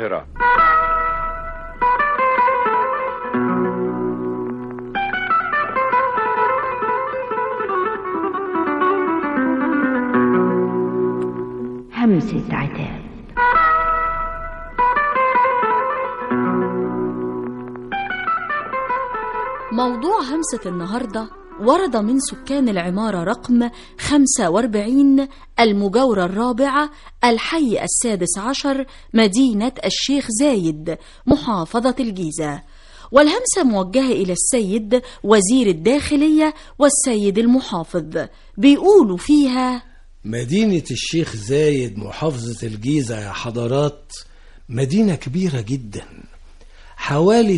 القاهرة همسة عتاب موضوع همسة النهاردة ورد من سكان العمارة رقم 45 المجاورة الرابعة الحي السادس عشر مدينة الشيخ زايد محافظة الجيزة والهمسة موجهة إلى السيد وزير الداخلية والسيد المحافظ بيقولوا فيها مدينة الشيخ زايد محافظة الجيزة يا حضرات مدينة كبيرة جدا حوالي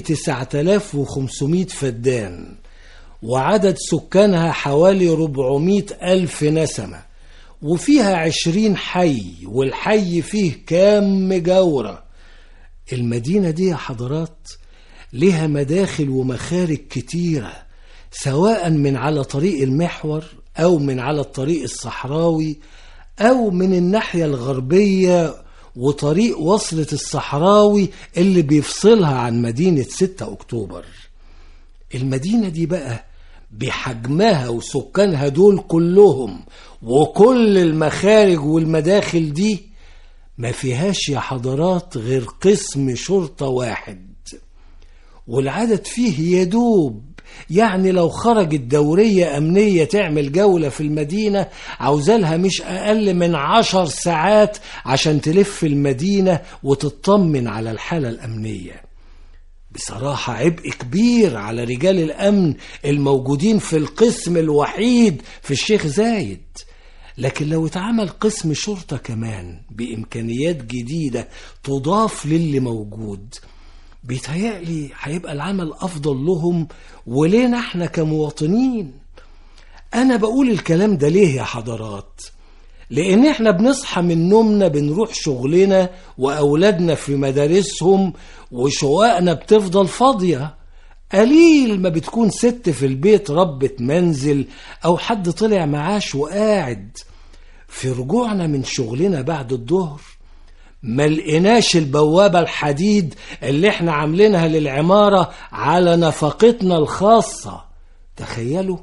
9500 فدان وعدد سكانها حوالي 400 ألف نسمة وفيها عشرين حي والحي فيه كام مجاورة المدينة دي يا حضرات لها مداخل ومخارج كتيرة سواء من على طريق المحور أو من على الطريق الصحراوي أو من الناحية الغربية وطريق وصلة الصحراوي اللي بيفصلها عن مدينة 6 أكتوبر المدينة دي بقى بحجمها وسكانها دول كلهم وكل المخارج والمداخل دي ما فيهاش يا حضرات غير قسم شرطة واحد والعدد فيه يدوب يعني لو خرجت دورية أمنية تعمل جولة في المدينة عاوزالها مش أقل من عشر ساعات عشان تلف المدينة وتطمن على الحالة الأمنية بصراحة عبء كبير على رجال الأمن الموجودين في القسم الوحيد في الشيخ زايد لكن لو اتعمل قسم شرطة كمان بإمكانيات جديدة تضاف للي موجود بيتهيألي هيبقى العمل أفضل لهم ولينا احنا كمواطنين أنا بقول الكلام ده ليه يا حضرات لأن احنا بنصحى من نومنا بنروح شغلنا وأولادنا في مدارسهم وشققنا بتفضل فاضية قليل ما بتكون ست في البيت ربة منزل أو حد طلع معاش وقاعد في رجوعنا من شغلنا بعد الظهر ما لقيناش البوابة الحديد اللي احنا عاملينها للعمارة على نفقتنا الخاصة تخيلوا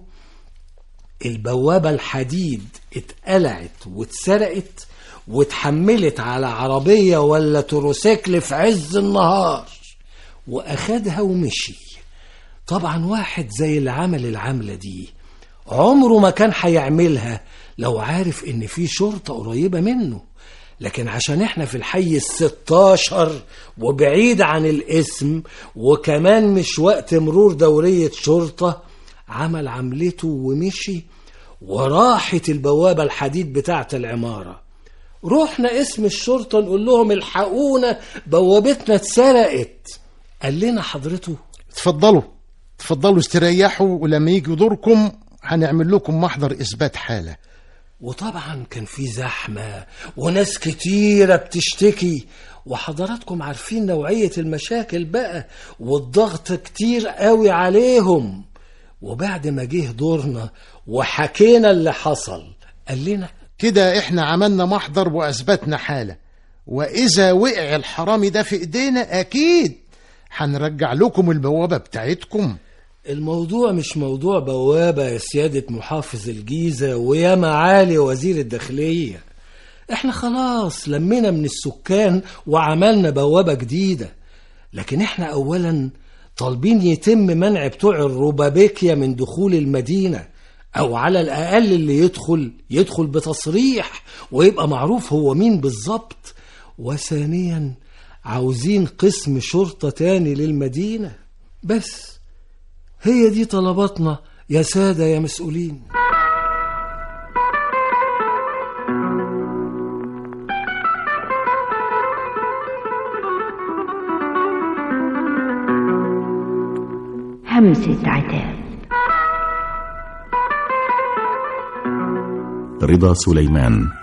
البوابة الحديد اتقلعت واتسرقت واتحملت على عربية ولا تروسيكل في عز النهار وأخدها ومشي طبعا واحد زي اللي عمل العملة دي عمره ما كان هيعملها لو عارف ان في شرطة قريبة منه لكن عشان احنا في الحي الستاشر وبعيد عن الاسم وكمان مش وقت مرور دورية شرطة عمل عملته ومشي وراحت البوابة الحديد بتاعة العمارة رحنا اسم الشرطة نقول لهم الحقونا بوابتنا اتسرقت قال لنا حضرته اتفضلوا اتفضلوا استريحوا ولما يجي دوركم هنعمل لكم محضر إثبات حالة وطبعا كان في زحمة وناس كتيرة بتشتكي وحضراتكم عارفين نوعية المشاكل بقى والضغط كتير قوي عليهم وبعد ما جه دورنا وحكينا اللي حصل قال لنا كده احنا عملنا محضر وأثبتنا حالة وإذا وقع الحرامي ده في إيدينا أكيد هنرجع لكم البوابة بتاعتكم الموضوع مش موضوع بوابة يا سيادة محافظ الجيزة ويا معالي وزير الداخلية احنا خلاص لمينا من السكان وعملنا بوابة جديدة لكن احنا اولا طالبين يتم منع بتوع الروبابيكيا من دخول المدينة او على الاقل اللي يدخل يدخل بتصريح ويبقى معروف هو مين بالظبط وثانيا عاوزين قسم شرطة تاني للمدينة بس هي دي طلباتنا يا سادة يا مسؤولين همسة عتاب رضا سليمان